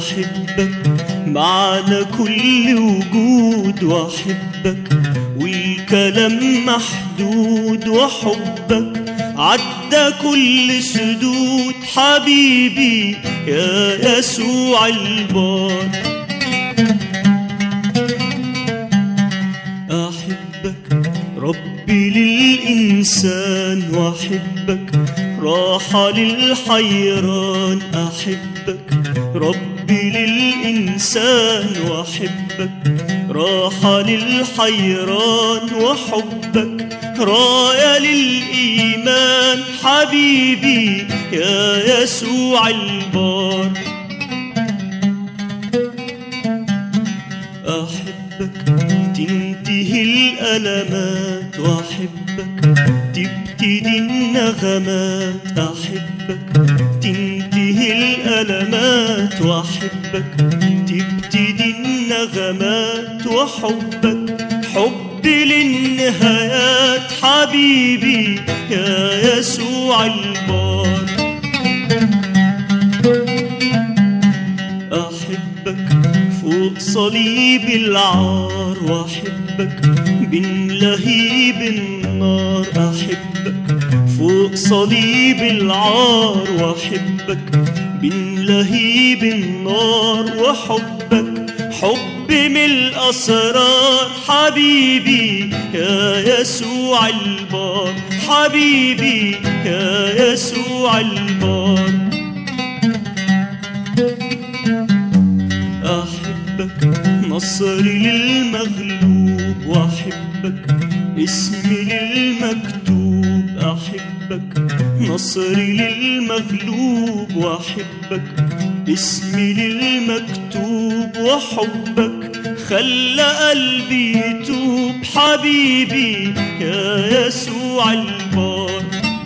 أحبك معنى كل وجود وأحبك والكلام محدود وحبك عدى كل سدود حبيبي يا يسوع البار أحبك ربي للإنسان وأحبك راحة للحيران أحبك ربي للإنسان وأحبك راحة للحيران وحبك راية للإيمان حبيبي يا يسوع البار أحبك تنتهي الألمات وأحبك تبتدي النغمات أحبك تنتهي الألمات وأحبك تبتدي النغمات وحبك حب للنهايات حبيبي يا يسوع البار أحبك فوق صليب العار وأحبك بين لهيب النار أحبك فوق صليب العار وأحبك بين لهيب النار وحبك حب من الأسرار حبيبي يا يسوع البار حبيبي يا يسوع البار أحبك نصري للمغلوب وأحبك اسمي للمكتوب أحبك نصري للمغلوب وأحبك اسمي للمكتوب وحبك خلى قلبي يتوب حبيبي يا يسوع البار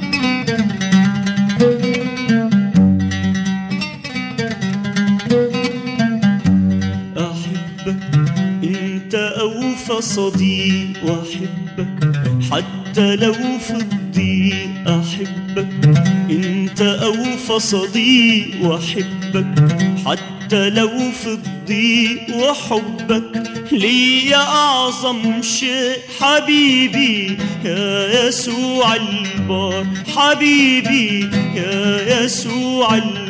أحبك أنت أوفى صديق وأحبك حتى لو في الضيق أحبك أنت أوفى صديق وأحبك حتى لو في الضيق وحبك ليا أعظم شيء حبيبي يا يسوع البار حبيبي يا يسوع البار